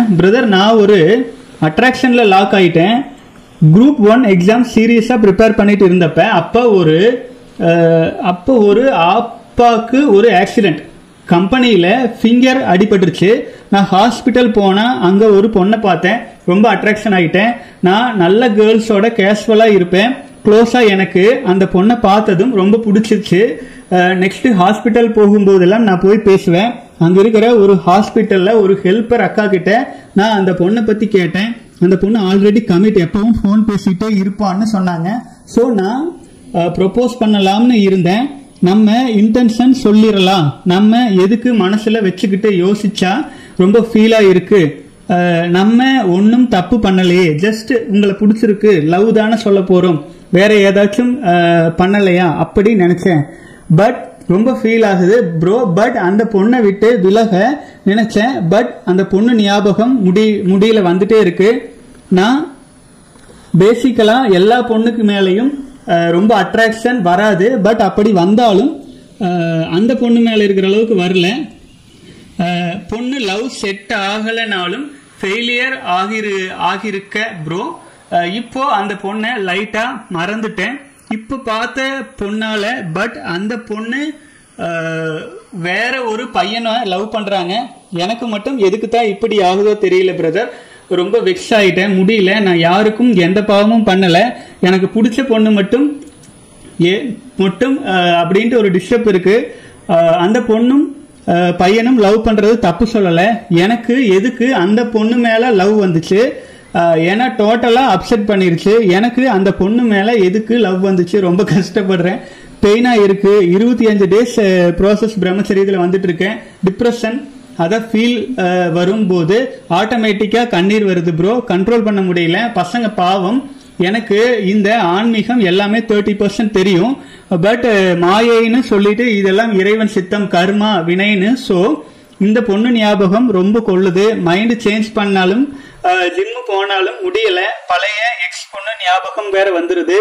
Brother நான் ஒரு அட்ராக்ஷனில் லாக் ஆயிட்டேன் குரூப் ஒன் எக்ஸாம் சீரியஸாக ப்ரிப்பேர் பண்ணிட்டு இருந்தப்ப அப்போ ஒரு அஹ், அப்போ ஒரு அப்பாவுக்கு ஒரு ஆக்சிடெண்ட் கம்பெனியில் ஃபிங்கர் அடிபட்டுருச்சு நான் ஹாஸ்பிட்டல் போனால் அங்கே ஒரு பொண்ணை பார்த்தேன் ரொம்ப அட்ராக்ஷன் ஆகிட்டேன் நான் நல்ல கேர்ள்ஸோட கேஷுவலாக இருப்பேன் க்ளோஸாக எனக்கு அந்த பொண்ணை பார்த்ததும் ரொம்ப பிடிச்சிருச்சு நெக்ஸ்ட் ஹாஸ்பிட்டல் போகும்போதெல்லாம் நான் போய் பேசுவேன் அங்கே இருக்கிற ஒரு ஹாஸ்பிட்டலில் ஒரு ஹெல்ப்பர் அக்கா கிட்ட நான் அந்த பொண்ணை பற்றி கேட்டேன் அந்த பொண்ணு ஆல்ரெடி கமிட் எப்பவும் ஃபோன் பேசிட்டே இருப்பான்னு சொன்னாங்க ஸோ நான் ப்ரொப்போஸ் பண்ணலாம்னு இருந்தேன் நம்ம இன்டென்ஷன் சொல்லிடலாம் நம்ம எதுக்கு மனசுல வச்சுக்கிட்டு யோசிச்சா ரொம்ப ஃபீலா இருக்கு அஹ், நம்ம ஒன்றும் தப்பு பண்ணலையே ஜஸ்ட் உங்களை பிடிச்சிருக்கு லவ் தானே சொல்ல போறோம் வேற ஏதாச்சும் அஹ், பண்ணலையா அப்படி நினைச்சேன் பட் ரொம்ப ஃபீல் ஆகுது ப்ரோ பட் அந்த பொண்ணை விட்டு விலக நினைச்சேன் பட் அந்த பொண்ணு ஞாபகம் முடி முடியல வந்துட்டே இருக்கு நான் பேசிக்கலா எல்லா பொண்ணுக்கு மேலேயும் அஹ், ரொம்ப அட்ராக்ஷன் வராது பட் அப்படி வந்தாலும் அஹ், அந்த பொண்ணு மேல இருக்கிற அளவுக்கு வரல அஹ், பொண்ணு லவ் செட் ஆகலைனாலும் ஃபெயிலியர் ஆகிரு ஆகிருக்க ப்ரோ இப்போ அந்த பொண்ணை லைட்டா மறந்துட்டேன் இப்போ பார்த்த பொண்ணால பட் அந்த பொண்ணு அஹ், வேற ஒரு பையனை லவ் பண்றாங்க எனக்கு மட்டும் எதுக்கு தான் இப்படி ஆகுதோ தெரியல பிரதர் ரொம்ப வெக்ஸ் ஆயிட்டேன் முடியல நான் யாருக்கும் எந்த பாவமும் பண்ணல எனக்கு பிடிச்ச பொண்ணு மட்டும் ஏ மட்டும் அஹ், அப்படின்ட்டு ஒரு டிஸ்டர்ப் இருக்கு அஹ், அந்த பொண்ணும் அஹ், பையனும் லவ் பண்றது தப்பு சொல்லல எனக்கு எதுக்கு அந்த பொண்ணு மேல லவ் வந்துச்சு அஹ், ஏன்னா டோட்டலா அப்செட் பண்ணிருச்சு எனக்கு அந்த பொண்ணு மேல எதுக்கு லவ் வந்துச்சு ரொம்ப கஷ்டப்படுறேன் பெயினா இருக்கு இருபத்தி அஞ்சு டேஸ் ப்ராசஸ் பிரம்மச்சரியத்தில் வந்துட்டு இருக்கேன் டிப்ரெஷன் அதை ஃபீல் வரும்போது ஆட்டோமேட்டிக்காக கண்ணீர் வருது ப்ரோ கண்ட்ரோல் பண்ண முடியல பசங்க பாவம் எனக்கு இந்த ஆன்மீகம் எல்லாமே தேர்ட்டி பர்சன்ட் தெரியும் பட் மாயைன்னு சொல்லிட்டு இதெல்லாம் இறைவன் சித்தம் கர்மா வினைன்னு ஸோ இந்த பொண்ணு ஞாபகம் ரொம்ப கொள்ளுது மைண்ட் சேஞ்ச் பண்ணாலும் ஜிம்மு போனாலும் முடியல பழைய எக்ஸ் பொண்ணு ஞாபகம் வேற வந்துருது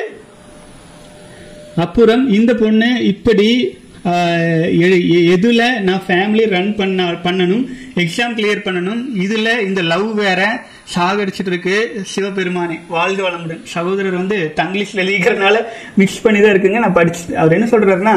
அப்புறம் இந்த பொண்ணு இப்படி ஆஹ், எ- எ- எதுல நான் ஃபேமிலி ரன் பண்ண பண்ணணும் எக்ஸாம் கிளியர் பண்ணணும் இதுல இந்த லவ் வேற சாகடிச்சிட்டு இருக்கு சிவபெருமானே வாழ்க வளமுடன் சகோதரர் வந்து தங்கிலீஷ்ல எழுதிக்கிறதுனால மிக்ஸ் பண்ணி தான் இருக்குங்க நான் படிச்சு அவர் என்ன சொல்றாருன்னா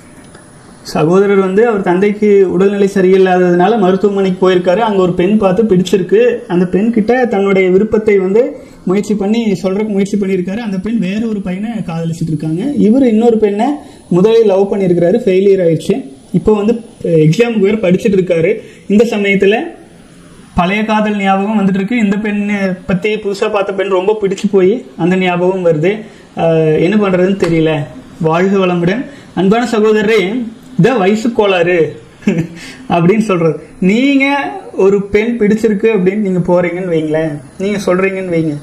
சகோதரர் வந்து அவர் தந்தைக்கு உடல்நிலை சரியில்லாததுனால மருத்துவமனைக்கு போயிருக்காரு அங்க ஒரு பெண் பார்த்து பிடிச்சிருக்கு அந்த பெண் கிட்ட தன்னுடைய விருப்பத்தை வந்து முயற்சி பண்ணி சொல்றதுக்கு முயற்சி பண்ணியிருக்காரு அந்த பெண் வேற ஒரு பையனை காதலிச்சிட்டு இருக்காங்க இவர் இன்னொரு பெண்ணை முதலில் லவ் பண்ணியிருக்கிறாரு ஃபெயிலியர் ஆயிடுச்சு இப்போ வந்து எக்ஸாமுக்கு வேற படிச்சுட்டு இருக்காரு இந்த சமயத்துல பழைய காதல் ஞாபகம் வந்துட்டு இருக்கு இந்த பெண்ணை பத்தி புதுசா பார்த்த பெண் ரொம்ப பிடிச்சு போய் அந்த ஞாபகம் வருது ஆஹ் என்ன பண்றதுன்னு தெரியல வாழ்க வளமுடன் அன்பான சகோதரரே இத வயசு கோளாறு அப்படின்னு சொல்றது நீங்க ஒரு பெண் பிடிச்சிருக்கு அப்படின்னு நீங்க போறீங்கன்னு வைங்களேன் நீங்க சொல்றீங்கன்னு வைங்க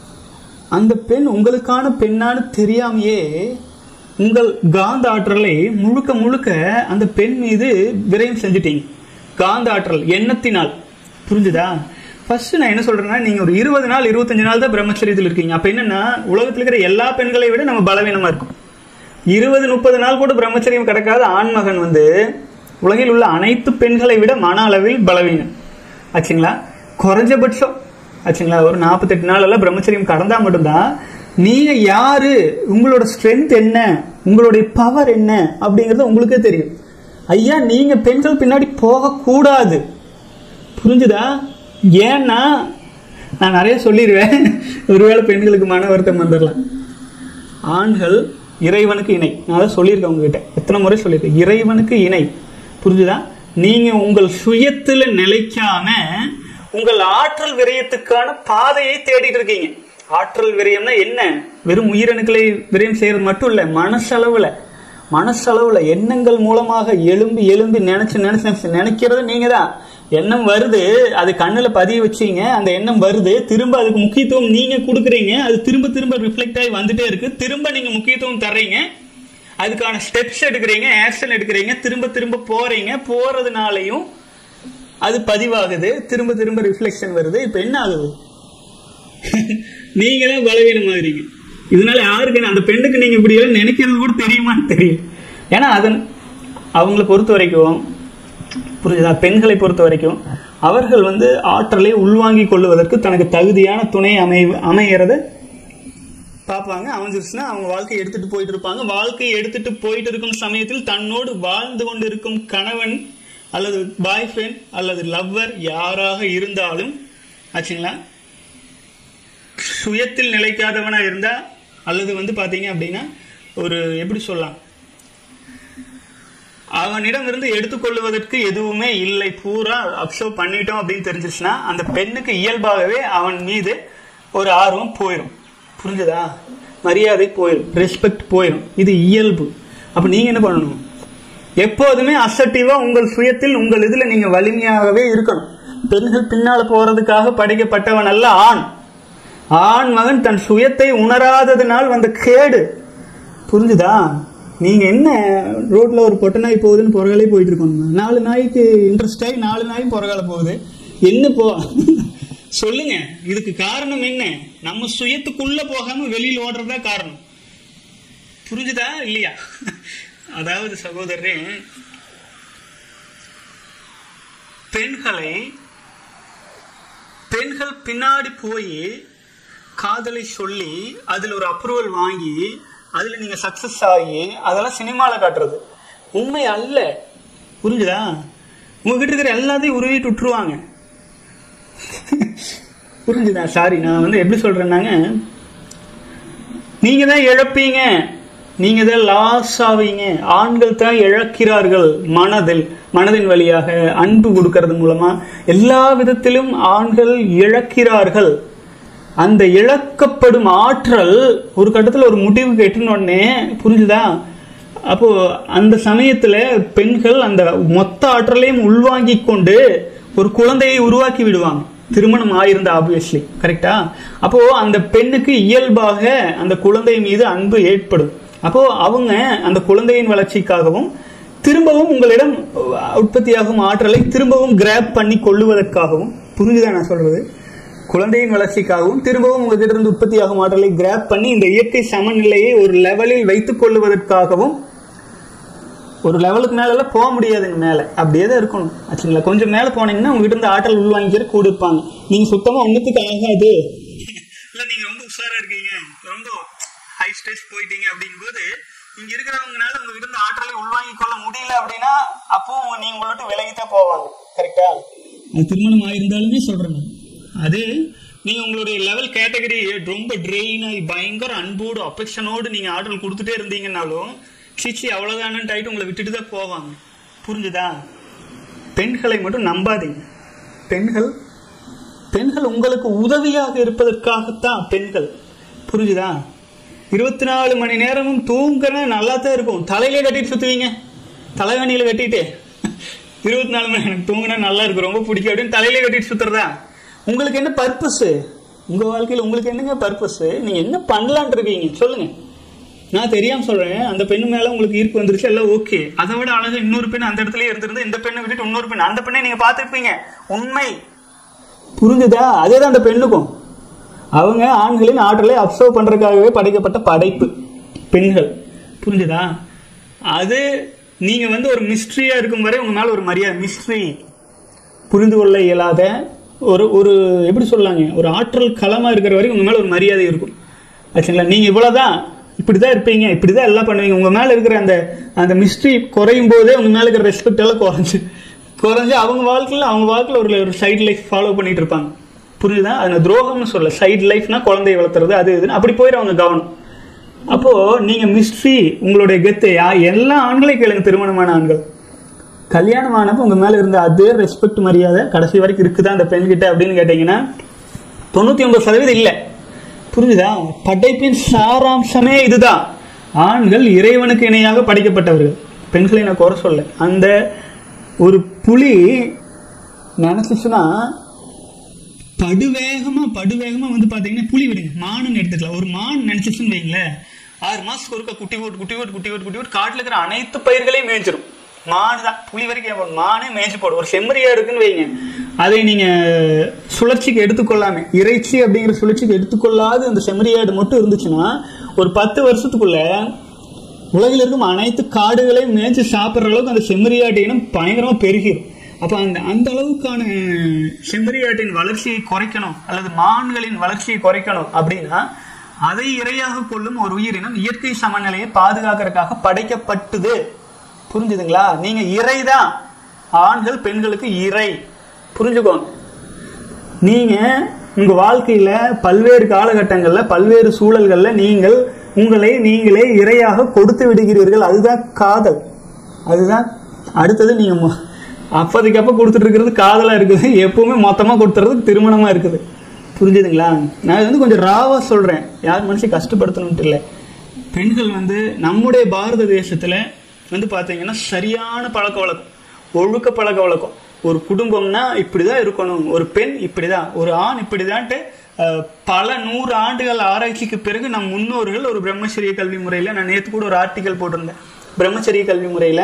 அந்த பெண் உங்களுக்கான பெண்ணான்னு தெரியாமையே உங்கள் காந்த ஆற்றலை முழுக்க முழுக்க அந்த பெண் மீது விரயம் செஞ்சிட்டீங்க காந்த ஆற்றல் எண்ணத்தினால் புரிஞ்சுதா ஃபர்ஸ்ட் நான் என்ன சொல்றேன்னா நீங்க ஒரு இருபது நாள் இருபத்தஞ்சு நாள் தான் பிரம்மச்சரியத்தில் இருக்கீங்க அப்ப என்னன்னா உலகத்தில் இருக்கிற எல்லா பெண்களை விட நம்ம பலவீனமா இருக்கும் இருபது முப்பது நாள் கூட பிரம்மச்சரியம் கிடக்காத ஆண்மகன் வந்து உலகில் உள்ள அனைத்து பெண்களை விட மன அளவில் பலவீனம் ஆச்சுங்களா குறைஞ்சபட்சம் ஆச்சுங்களா ஒரு நாற்பத்தெட்டு நாள் எல்லாம் பிரம்மச்சரியம் கடந்தா மட்டும்தான் நீங்க யாரு உங்களோட ஸ்ட்ரென்த் என்ன உங்களுடைய பவர் என்ன அப்படிங்கறது உங்களுக்கே தெரியும் ஐயா நீங்க பெண்கள் பின்னாடி போக கூடாது புரிஞ்சுதா ஏன்னா நான் நிறைய சொல்லிடுவேன் ஒருவேளை பெண்களுக்கு மன வருத்தம் வந்துடலாம் ஆண்கள் இறைவனுக்கு இணை நான் அதை சொல்லியிருக்கேன் உங்ககிட்ட எத்தனை முறை சொல்லியிருக்கேன் இறைவனுக்கு இணை புரிஞ்சுதா நீங்க உங்கள் சுயத்துல நிலைக்காம உங்கள் ஆற்றல் விரயத்துக்கான பாதையை தேடிட்டு இருக்கீங்க ஆற்றல் விரயம்னா என்ன வெறும் உயிரணுக்களை விரயம் செய்யறது மட்டும் இல்ல மனசளவுல மனசளவுல எண்ணங்கள் மூலமாக எலும்பி எலும்பி நினைச்சு நினைச்சு நினைச்சு நினைக்கிறது நீங்க தான் எண்ணம் வருது அது கண்ணுல பதிய வச்சீங்க அந்த எண்ணம் வருது திரும்ப அதுக்கு முக்கியத்துவம் நீங்க கொடுக்குறீங்க அது திரும்ப திரும்ப ரிஃப்ளெக்ட் ஆகி வந்துட்டே இருக்கு திரும்ப நீங்க முக்கியத்துவம் தர்றீங்க அதுக்கான ஸ்டெப்ஸ் எடுக்கிறீங்க ஆக்ஷன் எடுக்கிறீங்க திரும்ப திரும்ப போறீங்க போறதுனாலையும் அது பதிவாகுது திரும்ப திரும்ப ரிஃப்ளெக்ஷன் வருது இப்ப என்ன ஆகுது நீங்க தான் பலவீனமாகறீங்க இதனால யாருக்கு அந்த பெண்ணுக்கு நீங்க இப்படி எல்லாம் நினைக்கிறது கூட தெரியுமான்னு தெரியல ஏன்னா அதன் அவங்கள பொறுத்த வரைக்கும் புரியுதா பெண்களை பொறுத்த வரைக்கும் அவர்கள் வந்து ஆற்றலை உள்வாங்கிக் கொள்வதற்கு தனக்கு தகுதியான துணை அமை அமைகிறத பார்ப்பாங்க அமைஞ்சிருச்சுன்னா அவங்க வாழ்க்கையை எடுத்துட்டு போயிட்டு இருப்பாங்க வாழ்க்கையை எடுத்துட்டு போயிட்டு இருக்கும் சமயத்தில் தன்னோடு வாழ்ந்து கொண்டு இருக்கும் கணவன் அல்லது பாய் ஃப்ரெண்ட் அல்லது லவ்வர் யாராக இருந்தாலும் ஆச்சுங்களா சுயத்தில் நிலைக்காதவனா இருந்தா அல்லது வந்து பாத்தீங்க அப்படின்னா ஒரு எப்படி சொல்லலாம் அவனிடம் இருந்து எடுத்துக்கொள்வதற்கு எதுவுமே இல்லை பூரா அப்சர்வ் பண்ணிட்டோம் அப்படின்னு தெரிஞ்சிச்சுன்னா அந்த பெண்ணுக்கு இயல்பாகவே அவன் மீது ஒரு ஆர்வம் போயிடும் புரிஞ்சுதா மரியாதை போயிடும் ரெஸ்பெக்ட் போயிடும் இது இயல்பு அப்ப நீங்க என்ன பண்ணணும் எப்போதுமே அசட்டிவா உங்கள் சுயத்தில் உங்கள் இதுல நீங்க வலிமையாகவே இருக்கணும் பெண்கள் பின்னால போறதுக்காக படைக்கப்பட்டவன் அல்ல ஆண் ஆண் மகன் தன் சுயத்தை உணராததினால் வந்த கேடு புரிஞ்சுதா நீங்க என்ன ரோட்ல ஒரு பொட்டை நாய் போகுதுன்னு புறகாலே போயிட்டு இருக்கோம் நாலு நாய்க்கு இன்ட்ரெஸ்ட் ஆகி நாலு நாயும் புறகால போகுது என்ன போ சொல்லுங்க இதுக்கு காரணம் என்ன நம்ம சுயத்துக்குள்ள போகாம வெளியில் ஓடுறதா காரணம் புரிஞ்சுதா இல்லையா அதாவது சகோதரரே பெண்களை பெண்கள் பின்னாடி போய் காதலை சொல்லி அதுல ஒரு அப்ரூவல் வாங்கி அதுல நீங்க சக்சஸ் ஆகி அதெல்லாம் சினிமால காட்டுறது உண்மை அல்ல புரிஞ்சுதா உங்ககிட்ட இருக்கிற எல்லாத்தையும் உருவிட்டு விட்டுருவாங்க புரிஞ்சுதா சாரி நான் வந்து எப்படி சொல்றேன்னாங்க நீங்க தான் இழப்பீங்க நீங்க தான் லாஸ் ஆவீங்க ஆண்கள் தான் இழக்கிறார்கள் மனதில் மனதின் வழியாக அன்பு கொடுக்கறது மூலமா எல்லா விதத்திலும் ஆண்கள் இழக்கிறார்கள் அந்த இழக்கப்படும் ஆற்றல் ஒரு கட்டத்துல ஒரு முடிவுக்கு எட்டின உடனே புரிஞ்சுதா அப்போ அந்த சமயத்துல பெண்கள் அந்த மொத்த ஆற்றலையும் உள்வாங்கி கொண்டு ஒரு குழந்தையை உருவாக்கி விடுவாங்க திருமணம் ஆயிருந்தா ஆப்வியஸ்லி கரெக்டா அப்போ அந்த பெண்ணுக்கு இயல்பாக அந்த குழந்தை மீது அன்பு ஏற்படும் அப்போ அவங்க அந்த குழந்தையின் வளர்ச்சிக்காகவும் திரும்பவும் உங்களிடம் உற்பத்தியாகும் ஆற்றலை திரும்பவும் கிராப் பண்ணி கொள்ளுவதற்காகவும் புரிஞ்சுதா நான் சொல்றது குழந்தையின் வளர்ச்சிக்காகவும் திரும்பவும் உங்ககிட்ட இருந்து உற்பத்தியாகும் ஆற்றலை கிராப் பண்ணி இந்த இயற்கை சமநிலையை ஒரு லெவலில் வைத்துக் கொள்ளுவதற்காகவும் ஒரு லெவலுக்கு மேல எல்லாம் போக முடியாதுங்க மேல அப்படியே தான் இருக்கணும் ஆச்சுங்களா கொஞ்சம் மேல போனீங்கன்னா உங்ககிட்ட இருந்து ஆற்றல் உள்வாங்கிக்கிற கூட இருப்பாங்க நீங்க சுத்தமா ஒண்ணுத்துக்கு ஆகாது இல்ல நீங்க ரொம்ப உஷாரா இருக்கீங்க ரொம்ப ஹை ஸ்டேஜ் போயிட்டீங்க அப்படிங்கும்போது இங்க இருக்கிறவங்கனால உங்ககிட்ட இருந்து ஆற்றலை உள்வாங்கி கொள்ள முடியல அப்படின்னா அப்போ நீங்க உங்கள்ட்ட விலகித்தான் போவாங்க கரெக்டா அது திருமணம் ஆயிருந்தாலுமே சொல்றேன் நான். அது நீங்க உங்களுடைய லெவல் கேட்டகரி ரொம்ப ட்ரெயின் ஆகி பயங்கர அன்போடு அஃபெக்ஷனோடு நீங்க ஆர்டர் கொடுத்துட்டே இருந்தீங்கன்னாலும் சிச்சி அவ்வளவுதானு ஆயிட்டு உங்களை விட்டுட்டு தான் போவாங்க புரிஞ்சுதா பெண்களை மட்டும் நம்பாதீங்க பெண்கள் பெண்கள் உங்களுக்கு உதவியாக இருப்பதற்காகத்தான் பெண்கள் புரிஞ்சுதா இருபத்தி நாலு மணி நேரமும் தூங்கினா நல்லா தான் இருக்கும் தலையிலே கட்டிட்டு சுத்துவீங்க தலைவணியில கட்டிட்டு இருபத்தி நாலு மணி நேரம் தூங்கினா நல்லா இருக்கும் ரொம்ப பிடிக்கும் அப்படின்னு தலையிலே கட்டிட்டு சுத்துறதா உங்களுக்கு என்ன பர்பஸ் உங்க வாழ்க்கையில உங்களுக்கு என்னங்க பர்பஸ் நீங்க என்ன பண்ணலான் இருக்கீங்க சொல்லுங்க நான் தெரியாம சொல்றேன் அந்த பெண்ணு மேல உங்களுக்கு ஈர்ப்பு வந்துருச்சு எல்லாம் ஓகே அதை விட அழகா இன்னொரு பெண் அந்த இடத்துலயே இருந்திருந்து இந்த பெண்ணை விட்டுட்டு இன்னொரு பெண் அந்த பெண்ணை நீங்க பார்த்திருப்பீங்க உண்மை புரிஞ்சுதா அதேதான் அந்த பெண்ணுக்கும் அவங்க ஆண்களின் ஆற்றலை அப்சர்வ் பண்றதுக்காகவே படைக்கப்பட்ட படைப்பு பெண்கள் புரிஞ்சுதா அது நீங்க வந்து ஒரு மிஸ்ட்ரியா இருக்கும் வரை உங்க மேல ஒரு மரியாதை மிஸ்ட்ரி புரிந்து கொள்ள இயலாத ஒரு ஒரு எப்படி சொல்லலாங்க ஒரு ஆற்றல் களமா இருக்கிற வரைக்கும் உங்க மேல ஒரு மரியாதை இருக்கும் ஆச்சுங்களா நீங்க இவ்வளவுதான் இப்படிதான் இருப்பீங்க இப்படிதான் எல்லாம் பண்ணுவீங்க உங்க மேல இருக்கிற அந்த அந்த மிஸ்ட்ரி குறையும் போதே உங்க மேல இருக்கிற ரெஸ்பெக்ட் எல்லாம் குறைஞ்சு குறைஞ்சு அவங்க வாழ்க்கையில அவங்க வாழ்க்கையில ஒரு ஒரு சைடு லைஃப் ஃபாலோ பண்ணிட்டு இருப்பாங்க புரியுதா அந்த துரோகம்னு சொல்ல சைடு லைஃப்னா குழந்தைய வளர்த்துறது அது இதுன்னு அப்படி போயிடும் அவங்க கவனம் அப்போ நீங்க மிஸ்ட்ரி உங்களுடைய கெத்து யா- எல்லா ஆண்களையும் கேளுங்க திருமணமான ஆண்கள் கல்யாணம் ஆனப்போ உங்க மேல இருந்த அதே ரெஸ்பெக்ட் மரியாதை கடைசி வரைக்கும் இருக்குதா அந்த பெண்கிட்ட அப்படின்னு கேட்டீங்கன்னா தொண்ணூத்தி ஒன்பது சதவீதம் இல்ல புரிஞ்சுதா படைப்பின் சாராம்சமே இதுதான் ஆண்கள் இறைவனுக்கு இணையாக படைக்கப்பட்டவர்கள் பெண்களை நான் குறை சொல்ல அந்த ஒரு புலி நினைச்சுச்சுன்னா படுவேகமா படுவேகமா வந்து பாத்தீங்கன்னா புலி விடுங்க மானுன்னு எடுத்துக்கலாம் ஒரு மான் நினைச்சிச்சுன்னு வைங்களேன் ஆறு மாசத்துக்கு ஒருக்கா குட்டி போட்டு குட்டி போட்டு குட்டி போட்டு குட்டி போட்டு காட்டுல இருக்கிற அனைத்து பயிர்களையும் மேய்ஞ்சிரும் மான் தான் புலி வரைக்கும் ஏன் மானே மேய்ச்சி போடும் ஒரு செம்மறியா இருக்குன்னு வைங்க அதை நீங்க சுழற்சிக்கு எடுத்துக்கொள்ளாம இறைச்சி அப்படிங்கிற சுழற்சிக்கு எடுத்துக்கொள்ளாது அந்த செம்மறியாடு மட்டும் இருந்துச்சுன்னா ஒரு பத்து வருஷத்துக்குள்ள உலகில் இருக்கும் அனைத்து காடுகளையும் மேய்ச்சி சாப்பிடுற அளவுக்கு அந்த செம்மறியாட்டு இனம் பயங்கரமா பெருகிடும் அப்ப அந்த அந்த அளவுக்கான செம்மறியாட்டின் வளர்ச்சியை குறைக்கணும் அல்லது மான்களின் வளர்ச்சியை குறைக்கணும் அப்படின்னா அதை இரையாக கொள்ளும் ஒரு உயிரினம் இயற்கை சமநிலையை பாதுகாக்கிறதுக்காக படைக்கப்பட்டது புரிஞ்சுதுங்களா நீங்க இறைதான் ஆண்கள் பெண்களுக்கு இறை புரிஞ்சுக்கோங்க நீங்க உங்க வாழ்க்கையில பல்வேறு காலகட்டங்கள்ல பல்வேறு சூழல்கள்ல நீங்கள் உங்களை நீங்களே இரையாக கொடுத்து விடுகிறீர்கள் அதுதான் காதல் அதுதான் அடுத்தது நீங்க மொ- அப்போதைக்கு அப்போ கொடுத்துட்டு இருக்கிறது காதலா இருக்குது எப்பவுமே மொத்தமா கொடுத்துறது திருமணமா இருக்குது புரிஞ்சுதுங்களா நான் இது வந்து கொஞ்சம் ராவா சொல்றேன் யார் மனுஷன் கஷ்டப்படுத்தணும்ட்டு இல்லை பெண்கள் வந்து நம்முடைய பாரத தேசத்துல வந்து பாத்தீங்கன்னா சரியான பழக்க வழக்கம் ஒழுக்க பழக்க வழக்கம் ஒரு குடும்பம்னா இப்படிதான் இருக்கணும் ஒரு பெண் இப்படிதான் ஒரு ஆண் இப்படிதான்ட்டு அஹ், பல நூறு ஆண்டுகள் ஆராய்ச்சிக்கு பிறகு நம் முன்னோர்கள் ஒரு பிரம்மச்சரிய கல்வி முறையில நான் நேத்து கூட ஒரு ஆர்டிக்கல் போட்டிருந்தேன் பிரம்மச்சரிய கல்வி முறையில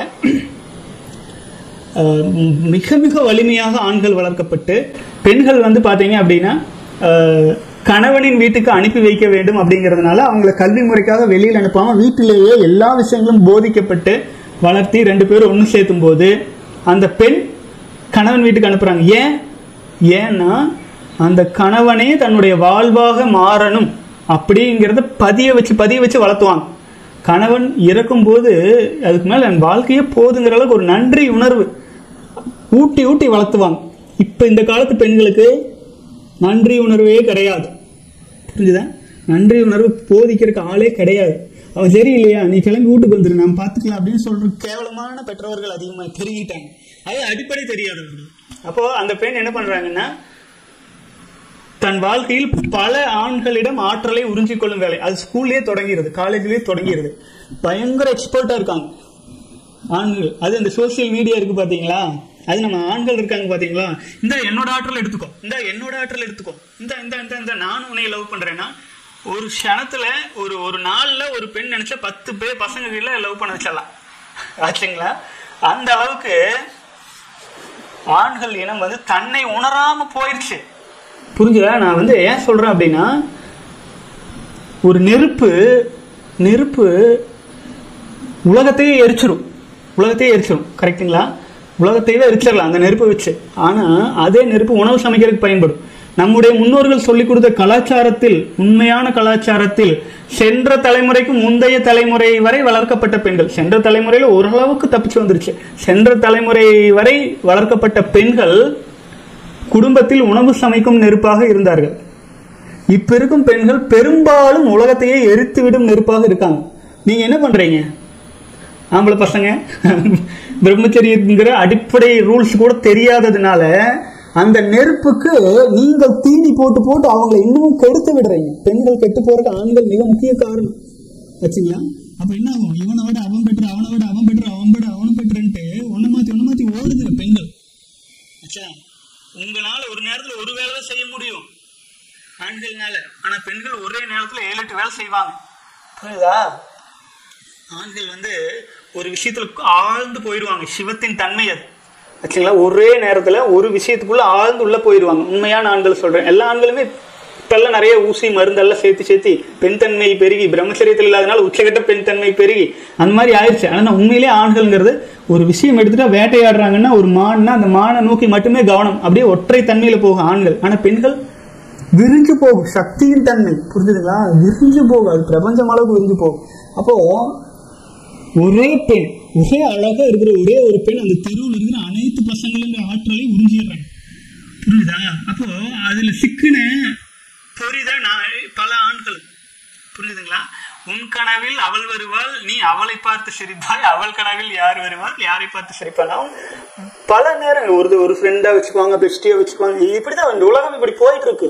அஹ், மிக மிக வலிமையாக ஆண்கள் வளர்க்கப்பட்டு பெண்கள் வந்து பாத்தீங்க அப்படின்னா அஹ், கணவனின் வீட்டுக்கு அனுப்பி வைக்க வேண்டும் அப்படிங்கிறதுனால அவங்கள கல்வி முறைக்காக வெளியில் அனுப்பாம வீட்டிலேயே எல்லா விஷயங்களும் போதிக்கப்பட்டு வளர்த்தி ரெண்டு பேரும் ஒன்று சேர்த்தும் போது அந்த பெண் கணவன் வீட்டுக்கு அனுப்புறாங்க ஏன் ஏன்னா அந்த கணவனே தன்னுடைய வாழ்வாக மாறணும் அப்படிங்கிறத பதிய வச்சு பதிய வச்சு வளர்த்துவாங்க கணவன் இறக்கும்போது அதுக்கு மேல என் வாழ்க்கையே போதுங்கிற அளவுக்கு ஒரு நன்றி உணர்வு ஊட்டி ஊட்டி வளர்த்துவாங்க இப்ப இந்த காலத்து பெண்களுக்கு நன்றி உணர்வே கிடையாது புரிஞ்சுதா நன்றி உணர்வு போதிக்கிறதுக்கு ஆளே கிடையாது அவன் சரி இல்லையா நீ கிளம்பி வீட்டுக்கு வந்துரு நான் பார்த்துக்கலாம் அப்படின்னு சொல்ற கேவலமான பெற்றோர்கள் அதிகமாக பெருகிட்டாங்க அது அடிப்படை தெரியாதவர்கள் அப்போ அந்த பெண் என்ன பண்றாங்கன்னா தன் வாழ்க்கையில் பல ஆண்களிடம் ஆற்றலை உறிஞ்சிக் கொள்ளும் வேலை அது ஸ்கூல்லயே தொடங்கிறது காலேஜ்லயே தொடங்கிறது பயங்கர எக்ஸ்பர்ட்டா இருக்காங்க ஆண்கள் அது அந்த சோசியல் மீடியா இருக்கு பாத்தீங்களா அது நம்ம ஆண்கள் இருக்காங்க பாத்தீங்களா இந்த என்னோட ஆற்றல் எடுத்துக்கோ இந்த என்னோட ஆற்றல் எடுத்துக்கோ இந்த இந்த இந்த இந்த நானும் உன்னை லவ் பண்றேன்னா ஒரு க்ஷணத்துல ஒரு ஒரு நாள்ல ஒரு பெண் நினைச்ச பத்து பேர் பசங்க கீழ லவ் பண்ண வச்சிடலாம் ஆச்சுங்களா அந்த அளவுக்கு ஆண்கள் இனம் வந்து தன்னை உணராம போயிடுச்சு புரிஞ்சுதா நான் வந்து ஏன் சொல்றேன் அப்படின்னா ஒரு நெருப்பு நெருப்பு உலகத்தையே எரிச்சிரும் உலகத்தையே எரிச்சிரும் கரெக்ட்டுங்களா உலகத்தையே எரிச்சிடலாம் அந்த நெருப்பை வச்சு ஆனா அதே நெருப்பு உணவு சமைக்கிறதுக்கு பயன்படும் நம்முடைய முன்னோர்கள் சொல்லிக் கொடுத்த கலாச்சாரத்தில் உண்மையான கலாச்சாரத்தில் சென்ற தலைமுறைக்கு முந்தைய தலைமுறை வரை வளர்க்கப்பட்ட பெண்கள் சென்ற தலைமுறையில ஓரளவுக்கு தப்பிச்சு வந்துருச்சு சென்ற தலைமுறை வரை வளர்க்கப்பட்ட பெண்கள் குடும்பத்தில் உணவு சமைக்கும் நெருப்பாக இருந்தார்கள் இப்ப இருக்கும் பெண்கள் பெரும்பாலும் உலகத்தையே எரித்துவிடும் நெருப்பாக இருக்காங்க நீங்க என்ன பண்றீங்க ஆம்பளை பசங்க பிரம்மச்சரியங்கிற அடிப்படை ரூல்ஸ் கூட தெரியாததுனால அந்த நெருப்புக்கு நீங்கள் தீனி போட்டு போட்டு அவங்களை இன்னமும் கெடுத்து விடுறீங்க பெண்கள் கெட்டு போறதுக்கு ஆண்கள் மிக முக்கிய காரணம் வச்சுங்களா அப்ப என்ன ஆகும் இவனை விட அவன் பெற்று அவனை விட அவன் பெற்று அவன் விட அவன் பெற்றுன்ட்டு ஒன்ன மாத்தி ஒன்ன மாத்தி ஓடுதுற பெண்கள் ஆச்சா உங்களால ஒரு நேரத்துல ஒரு வேலை தான் செய்ய முடியும் ஆண்கள்னால ஆனா பெண்கள் ஒரே நேரத்துல ஏழு எட்டு வேலை செய்வாங்க புரியுதா ஆண்கள் வந்து ஒரு விஷயத்துல ஆழ்ந்து போயிடுவாங்க சிவத்தின் தன்மை அது ஆச்சுங்களா ஒரே நேரத்துல ஒரு விஷயத்துக்குள்ள ஆழ்ந்து உள்ள போயிடுவாங்க உண்மையான ஆண்கள் சொல்றேன் எல்லா ஆண்களுமே இப்பெல்லாம் நிறைய ஊசி மருந்தெல்லாம் சேர்த்து சேர்த்து பெண் தன்மை பெருகி பிரம்மச்சரியத்தில் இல்லாதனால உச்சகட்ட பெண் தன்மை பெருகி அந்த மாதிரி ஆயிடுச்சு ஆனா உண்மையிலே ஆண்கள்ங்கிறது ஒரு விஷயம் எடுத்துட்டா வேட்டையாடுறாங்கன்னா ஒரு மான்னா அந்த மானை நோக்கி மட்டுமே கவனம் அப்படியே ஒற்றை தன்மையில போகும் ஆண்கள் ஆனா பெண்கள் விரிஞ்சு போகும் சக்தியின் தன்மை புரிஞ்சுதுங்களா விரிஞ்சு போகும் அது பிரபஞ்சம் அளவுக்கு விரிஞ்சு போகும் அப்போ ஒரே பெண் ஒரே அழகா இருக்கிற ஒரே ஒரு பெண் அந்த தெருவில் இருக்கிற அனைத்து பசங்களுங்கிற ஆற்றலை உறிஞ்சிடுறாங்க புரியுதா அப்போ அதுல சிக்கின பொறிதான் நான் பல ஆண்கள் புரியுதுங்களா உன் கனவில் அவள் வருவாள் நீ அவளை பார்த்து சிரிப்பாய் அவள் கனவில் யார் வருவாள் யாரை பார்த்து சிரிப்பாள் பல நேரம் ஒரு ஒரு ஃப்ரெண்டா வச்சுக்குவாங்க பெஸ்டியா வச்சுக்குவாங்க இப்படிதான் இந்த உலகம் இப்படி போயிட்டு இருக்கு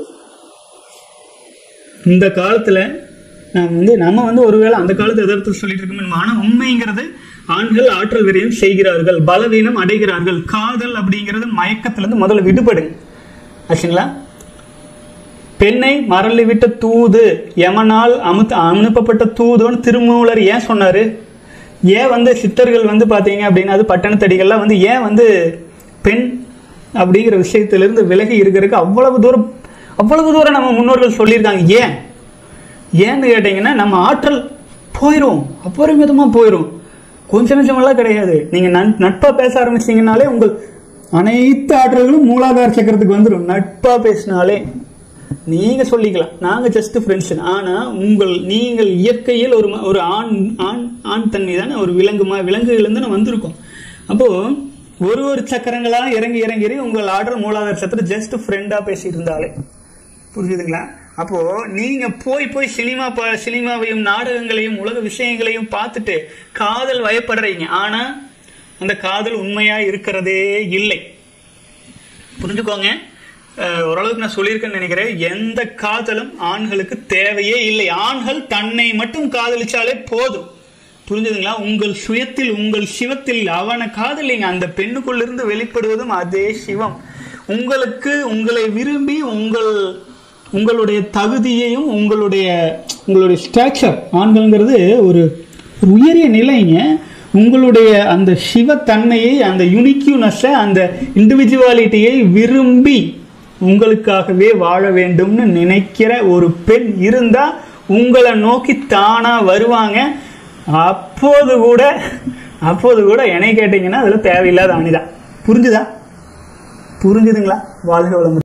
இந்த காலத்துல நாம் வந்து நம்ம வந்து ஒருவேளை அந்த காலத்து எதிர்த்து சொல்லிட்டு இருக்கோம் ஆனா உண்மைங்கிறது ஆண்கள் ஆற்றல் விரயம் செய்கிறார்கள் பலவீனம் அடைகிறார்கள் காதல் அப்படிங்கிறது மயக்கத்திலிருந்து முதல்ல விடுபடுங்க ஆச்சுங்களா பெண்ணை மரளி விட்ட தூது யமனால் அமுத்து அனுப்பப்பட்ட தூதுன்னு திருமூலர் ஏன் சொன்னாரு ஏன் வந்து சித்தர்கள் வந்து பாத்தீங்க அப்படின்னா அது பட்டணத்தடிகள்லாம் வந்து ஏன் வந்து பெண் அப்படிங்கிற விஷயத்திலிருந்து விலகி இருக்கிறதுக்கு அவ்வளவு தூரம் அவ்வளவு தூரம் நம்ம முன்னோர்கள் சொல்லியிருக்காங்க ஏன் ஏன்னு கேட்டீங்கன்னா நம்ம ஆற்றல் போயிடும் அபரிமிதமா போயிடும் கொஞ்சம் நிமிஷமெல்லாம் கிடையாது நீங்க நன்- நட்பா பேச ஆரம்பிச்சீங்கனாலே உங்கள் அனைத்து ஆற்றல்களும் மூலாதார சக்கரத்துக்கு வந்துடும் நட்பா பேசினாலே நீங்க சொல்லிக்கலாம் நாங்க ஜஸ்ட் ஃப்ரெண்ட்ஸ் ஆனா உங்கள் நீங்கள் இயற்கையில் ஒரு ம- ஒரு ஆண் ஆண் ஆண் தன்மை தானே ஒரு விலங்குமா விலங்குகள் தானே வந்திருக்கோம் அப்போ ஒரு ஒரு சக்கரங்களா இறங்கி இறங்கி இறங்கி உங்கள் ஆர்டர் மூலாதார சக்கரம் ஜஸ்ட் ஃப்ரெண்டா பேசிட்டு இருந்தாலே புரிஞ்சுதுங்களா அப்போ நீங்க போய் போய் சினிமா ப- சினிமாவையும் நாடகங்களையும் உலக விஷயங்களையும் பார்த்துட்டு காதல் வயப்படுறீங்க ஆனா அந்த காதல் உண்மையா இருக்கிறதே இல்லை புரிஞ்சுக்கோங்க அஹ், ஓரளவுக்கு நான் சொல்லியிருக்கேன்னு நினைக்கிறேன் எந்த காதலும் ஆண்களுக்கு தேவையே இல்லை ஆண்கள் தன்னை மட்டும் காதலிச்சாலே போதும் புரிஞ்சுதுங்களா உங்கள் சுயத்தில் உங்கள் சிவத்தில் அவனை காதலிங்க அந்த பெண்ணுக்குள்ளிருந்து வெளிப்படுவதும் அதே சிவம் உங்களுக்கு உங்களை விரும்பி உங்கள் உங்களுடைய தகுதியையும் உங்களுடைய உங்களுடைய ஸ்ட்ரக்சர் ஆண்கள்ங்கிறது ஒரு ஒரு உயரிய நிலைங்க உங்களுடைய அந்த சிவத்தன்மையை அந்த யுனிக்யூனஸை அந்த இண்டிவிஜுவாலிட்டியை விரும்பி உங்களுக்காகவே வாழ வேண்டும்னு நினைக்கிற ஒரு பெண் இருந்தா உங்களை நோக்கி தானா வருவாங்க அப்போது கூட அப்போது கூட என்னை கேட்டீங்கன்னா அதுல தேவையில்லாத அணிதான் புரிஞ்சுதா புரிஞ்சுதுங்களா வாழ்க வளமுடன்